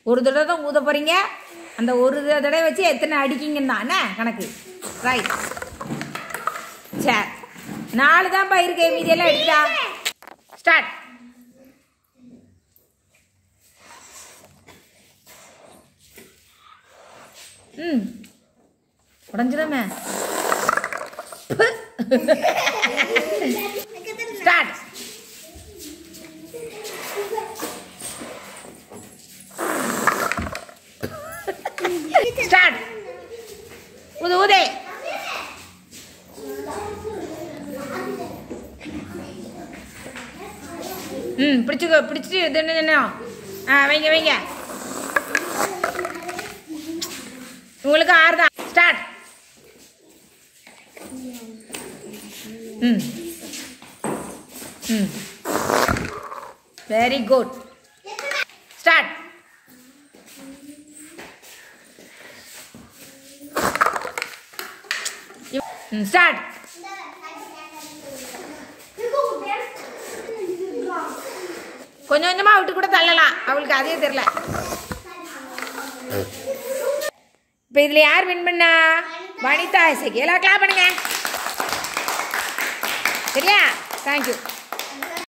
ஒரு தடவை தான் ஊத போகிறீங்க அந்த ஒரு தடவை வச்சு எத்தனை அடிக்கிங்கன்னு தான் என்ன கணக்கு ரைட் சரி நாலு தான்ப்பா இருக்கு மீதியெல்லாம் எடுத்தா ஸ்டார்ட் ம் உடஞ்சிடாம ஸ்டார்ட் ஸ்டார்ட் ஊது ஊதே ம் பிடிச்சிக்கோ பிடிச்சிட்டு இது என்ன என்ன ஆ வைங்க வைங்க உங்களுக்கு ஆறு தான் start hmm hmm very good start hmm start கொஞ்சம் கொஞ்சமாக விட்டு கூட தள்ளலாம் அவளுக்கு அதே தெரில இப்போ இதில் யார் வின் பண்ணா வனிதா இசைக்கு எல்லாம் கிளாப் பண்ணுங்க சரியா தேங்க்யூ